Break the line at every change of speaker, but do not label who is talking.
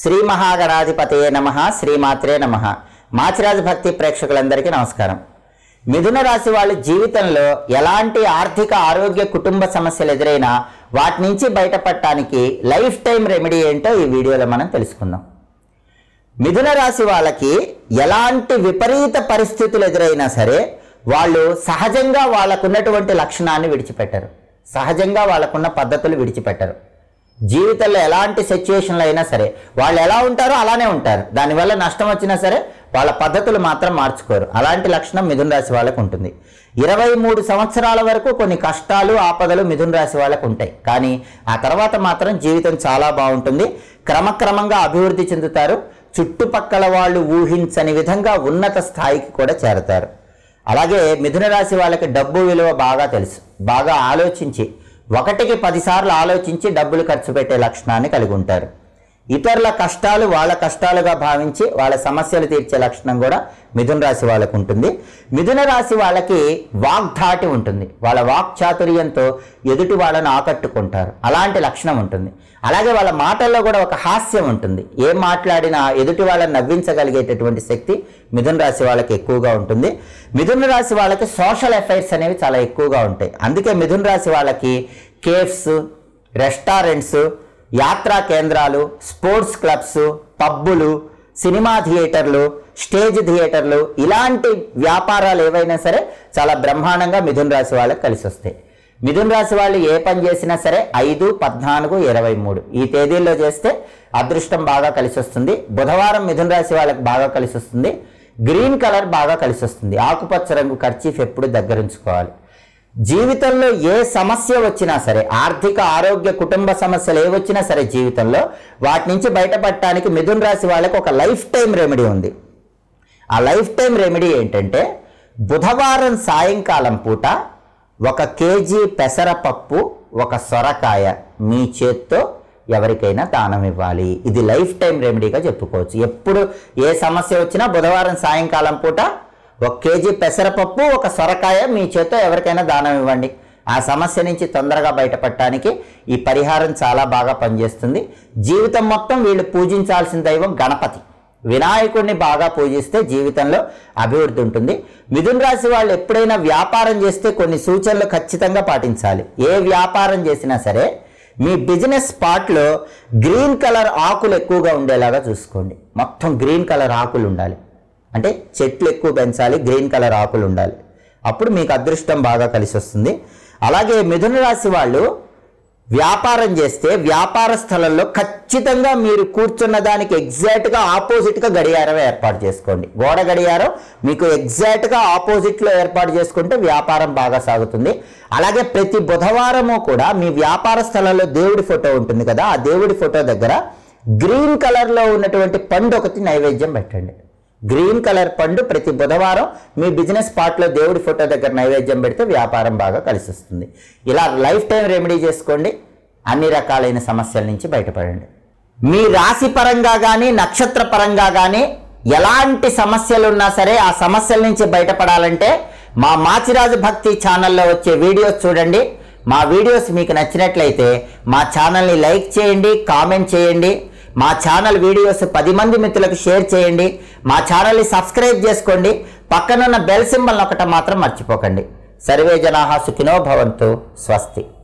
శ్రీ మహాగణాధిపతయే నమ శ్రీమాత్రే నమ మాచిరాజు భక్తి ప్రేక్షకులందరికీ నమస్కారం మిథున రాశి వాళ్ళ జీవితంలో ఎలాంటి ఆర్థిక ఆరోగ్య కుటుంబ సమస్యలు ఎదురైనా వాటి నుంచి బయటపడటానికి లైఫ్ టైం రెమెడీ ఏంటో ఈ వీడియోలో మనం తెలుసుకుందాం మిథున రాశి వాళ్ళకి ఎలాంటి విపరీత పరిస్థితులు ఎదురైనా సరే వాళ్ళు సహజంగా వాళ్ళకున్నటువంటి లక్షణాన్ని విడిచిపెట్టరు సహజంగా వాళ్ళకున్న పద్ధతులు విడిచిపెట్టరు జీవితంలో ఎలాంటి సిచ్యువేషన్లో అయినా సరే వాళ్ళు ఎలా ఉంటారో అలానే ఉంటారు దానివల్ల నష్టం వచ్చినా సరే వాళ్ళ పద్ధతులు మాత్రం మార్చుకోరు అలాంటి లక్షణం మిథున రాశి వాళ్ళకు ఉంటుంది ఇరవై మూడు సంవత్సరాల వరకు కొన్ని కష్టాలు ఆపదలు మిథున రాశి వాళ్ళకు ఉంటాయి కానీ ఆ తర్వాత మాత్రం జీవితం చాలా బాగుంటుంది క్రమక్రమంగా అభివృద్ధి చెందుతారు చుట్టుపక్కల వాళ్ళు ఊహించని విధంగా ఉన్నత స్థాయికి కూడా చేరతారు అలాగే మిథున రాశి వాళ్ళకి డబ్బు విలువ బాగా తెలుసు బాగా ఆలోచించి ఒకటికి పదిసార్లు ఆలోచించి డబ్బులు ఖర్చు పెట్టే లక్షణాన్ని కలిగి ఉంటారు ఇతరుల కష్టాలు వాళ్ళ కష్టాలుగా భావించి వాళ్ళ సమస్యలు తీర్చే లక్షణం కూడా మిథున రాశి వాళ్ళకు ఉంటుంది మిథున రాశి వాళ్ళకి వాగ్ధాటి ఉంటుంది వాళ్ళ వాక్ చాతుర్యంతో ఎదుటి వాళ్ళని ఆకట్టుకుంటారు అలాంటి లక్షణం ఉంటుంది అలాగే వాళ్ళ మాటల్లో కూడా ఒక హాస్యం ఉంటుంది ఏం మాట్లాడినా ఎదుటి వాళ్ళని నవ్వించగలిగేటటువంటి శక్తి మిథున రాశి వాళ్ళకి ఎక్కువగా ఉంటుంది మిథున రాశి వాళ్ళకి సోషల్ ఎఫైర్స్ అనేవి చాలా ఎక్కువగా ఉంటాయి అందుకే మిథున రాశి వాళ్ళకి కేఫ్స్ రెస్టారెంట్స్ యాత్రా కేంద్రాలు స్పోర్ట్స్ క్లబ్స్ పబ్బులు సినిమా థియేటర్లు స్టేజ్ థియేటర్లు ఇలాంటి వ్యాపారాలు ఏవైనా సరే చాలా బ్రహ్మాండంగా మిథున రాశి వాళ్ళకి కలిసి వస్తాయి మిథున రాశి వాళ్ళు ఏ పని చేసినా సరే ఐదు పద్నాలుగు ఇరవై మూడు ఈ తేదీల్లో చేస్తే అదృష్టం బాగా కలిసి వస్తుంది బుధవారం మిథున రాశి వాళ్ళకి బాగా కలిసి వస్తుంది గ్రీన్ కలర్ బాగా కలిసి వస్తుంది ఆకుపచ్చ రంగు ఖర్చీఫ్ ఎప్పుడు దగ్గర ఉంచుకోవాలి జీవితంలో ఏ సమస్య వచ్చినా సరే ఆర్థిక ఆరోగ్య కుటుంబ సమస్యలు ఏ వచ్చినా సరే జీవితంలో వాటి నుంచి బయటపడటానికి మిథున రాశి వాళ్ళకి ఒక లైఫ్ టైం రెమెడీ ఉంది ఆ లైఫ్ టైం రెమెడీ ఏంటంటే బుధవారం సాయంకాలం పూట ఒక కేజీ పెసరపప్పు ఒక సొరకాయ మీ చేత్తో ఎవరికైనా దానం ఇవ్వాలి ఇది లైఫ్ టైం రెమెడీగా చెప్పుకోవచ్చు ఎప్పుడు ఏ సమస్య వచ్చినా బుధవారం సాయంకాలం పూట ఒక కేజీ పెసరపప్పు ఒక సొరకాయ మీ చేత్తో ఎవరికైనా దానం ఇవ్వండి ఆ సమస్య నుంచి తొందరగా బయటపడటానికి ఈ పరిహారం చాలా బాగా పనిచేస్తుంది జీవితం మొత్తం వీళ్ళు పూజించాల్సిన దైవం గణపతి వినాయకుడిని బాగా పూజిస్తే జీవితంలో అభివృద్ధి ఉంటుంది మిథున రాశి వాళ్ళు ఎప్పుడైనా వ్యాపారం చేస్తే కొన్ని సూచనలు ఖచ్చితంగా పాటించాలి ఏ వ్యాపారం చేసినా సరే మీ బిజినెస్ స్పాట్లో గ్రీన్ కలర్ ఆకులు ఎక్కువగా ఉండేలాగా చూసుకోండి మొత్తం గ్రీన్ కలర్ ఆకులు ఉండాలి అంటే చెట్లు ఎక్కువ పెంచాలి గ్రీన్ కలర్ ఆకులు ఉండాలి అప్పుడు మీకు అదృష్టం బాగా కలిసి వస్తుంది అలాగే మిథున రాశి వాళ్ళు వ్యాపారం చేస్తే వ్యాపార స్థలంలో ఖచ్చితంగా మీరు కూర్చున్న దానికి ఎగ్జాక్ట్గా ఆపోజిట్గా గడియారం ఏర్పాటు చేసుకోండి గోడ గడియారం మీకు ఎగ్జాక్ట్గా ఆపోజిట్లో ఏర్పాటు చేసుకుంటే వ్యాపారం బాగా సాగుతుంది అలాగే ప్రతి బుధవారము కూడా మీ వ్యాపార స్థలంలో దేవుడి ఫోటో ఉంటుంది కదా ఆ దేవుడి ఫోటో దగ్గర గ్రీన్ కలర్లో ఉన్నటువంటి పండు ఒకటి నైవేద్యం పెట్టండి గ్రీన్ కలర్ పండు ప్రతి బుధవారం మీ బిజినెస్ స్పాట్లో దేవుడి ఫోటో దగ్గర నైవేద్యం పెడితే వ్యాపారం బాగా కలిసి వస్తుంది ఇలా లైఫ్ టైం రెమెడీ చేసుకోండి అన్ని రకాలైన సమస్యల నుంచి బయటపడండి మీ రాశి పరంగా కానీ నక్షత్ర పరంగా కానీ ఎలాంటి సమస్యలు ఉన్నా సరే ఆ సమస్యల నుంచి బయటపడాలంటే మా మాచిరాజు భక్తి ఛానల్లో వచ్చే వీడియోస్ చూడండి మా వీడియోస్ మీకు నచ్చినట్లయితే మా ఛానల్ని లైక్ చేయండి కామెంట్ చేయండి మా ఛానల్ వీడియోస్ పది మంది మిత్రులకు షేర్ చేయండి మా ఛానల్ని సబ్స్క్రైబ్ చేసుకోండి పక్కనున్న బెల్ సింబల్ ఒకటి మాత్రం మర్చిపోకండి సర్వే జనాహా సుఖినో భవంతు స్వస్తి